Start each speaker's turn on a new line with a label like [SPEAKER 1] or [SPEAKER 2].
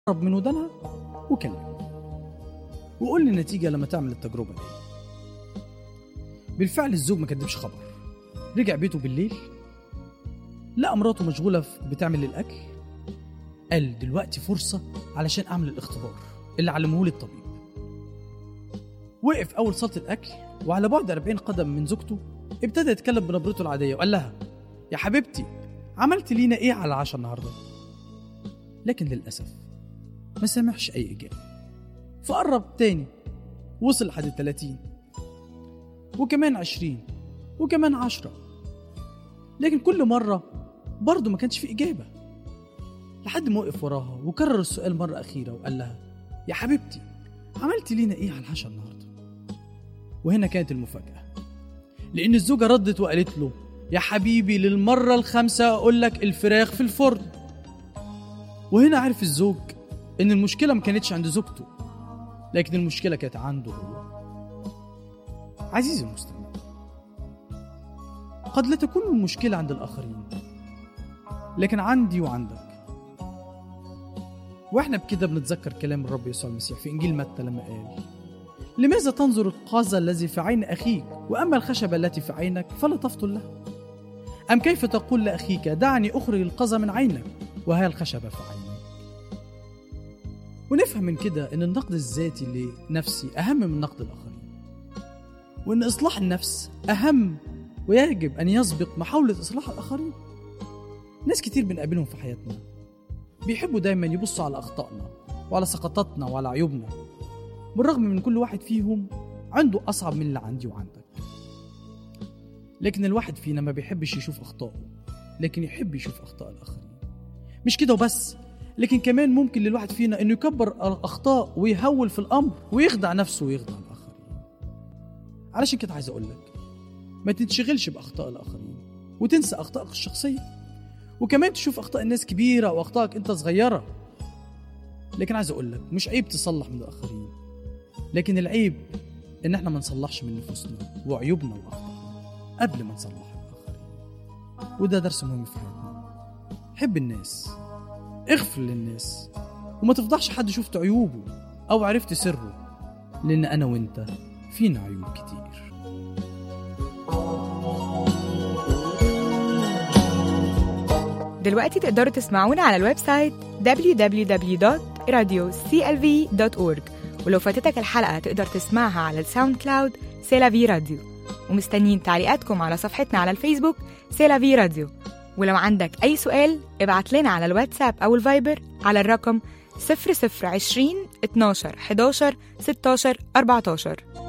[SPEAKER 1] قرب من ودانها وكلمه وقول لي النتيجة لما تعمل التجربة دي بالفعل الزوج ما كدبش خبر رجع بيته بالليل لقى مراته مشغولة في- بتعمل الأكل قال دلوقتي فرصة علشان أعمل الاختبار اللي علمهولي الطبيب وقف أول صالة الأكل وعلى بعد 40 قدم من زوجته ابتدى يتكلم بنبرته العادية وقال لها يا حبيبتي عملت لينا إيه على العشاء النهاردة لكن للأسف ما سمعش أي إجابة فقرب تاني وصل لحد التلاتين وكمان عشرين وكمان عشرة لكن كل مرة برضه ما كانش في إجابة لحد ما وقف وراها وكرر السؤال مرة أخيرة وقال لها يا حبيبتي عملتي لينا إيه على العشاء النهاردة وهنا كانت المفاجأة لأن الزوجة ردت وقالت له يا حبيبي للمرة الخامسة أقول لك الفراخ في الفرن وهنا عرف الزوج إن المشكلة ما كانتش عند زوجته لكن المشكلة كانت عنده هو عزيزي المستمع قد لا تكون المشكلة عند الآخرين لكن عندي وعندك واحنا بكده بنتذكر كلام الرب يسوع المسيح في انجيل متى لما قال لماذا تنظر القاذى الذي في عين اخيك واما الخشبه التي في عينك فلا تفطن له ام كيف تقول لاخيك دعني اخرج القذى من عينك وها الخشبه في عينك ونفهم من كده ان النقد الذاتي لنفسي اهم من نقد الاخرين وان اصلاح النفس اهم ويجب ان يسبق محاوله اصلاح الاخرين ناس كتير بنقابلهم في حياتنا بيحبوا دايما يبصوا على اخطائنا وعلى سقطاتنا وعلى عيوبنا بالرغم من كل واحد فيهم عنده اصعب من اللي عندي وعندك لكن الواحد فينا ما بيحبش يشوف اخطائه لكن يحب يشوف اخطاء الاخرين مش كده وبس لكن كمان ممكن للواحد فينا انه يكبر الاخطاء ويهول في الامر ويخدع نفسه ويخدع الاخرين علشان كده عايز اقول لك ما تنشغلش باخطاء الاخرين وتنسى اخطائك الشخصيه وكمان تشوف اخطاء الناس كبيره واخطائك انت صغيره لكن عايز اقول لك مش عيب تصلح من الاخرين لكن العيب ان احنا ما نصلحش من نفوسنا وعيوبنا واخطائنا قبل ما نصلح الاخرين وده درس مهم في حياتنا حب الناس اغفر للناس وما تفضحش حد شفت عيوبه او عرفت سره لان انا وانت فينا عيوب كتير
[SPEAKER 2] دلوقتي تقدروا تسمعونا على الويب سايت www.radioclv.org ولو فاتتك الحلقة تقدر تسمعها على الساوند كلاود سيلافي راديو ومستنيين تعليقاتكم على صفحتنا على الفيسبوك سيلافي راديو ولو عندك أي سؤال ابعت لنا على الواتساب أو الفايبر على الرقم 0020 12 11 16 14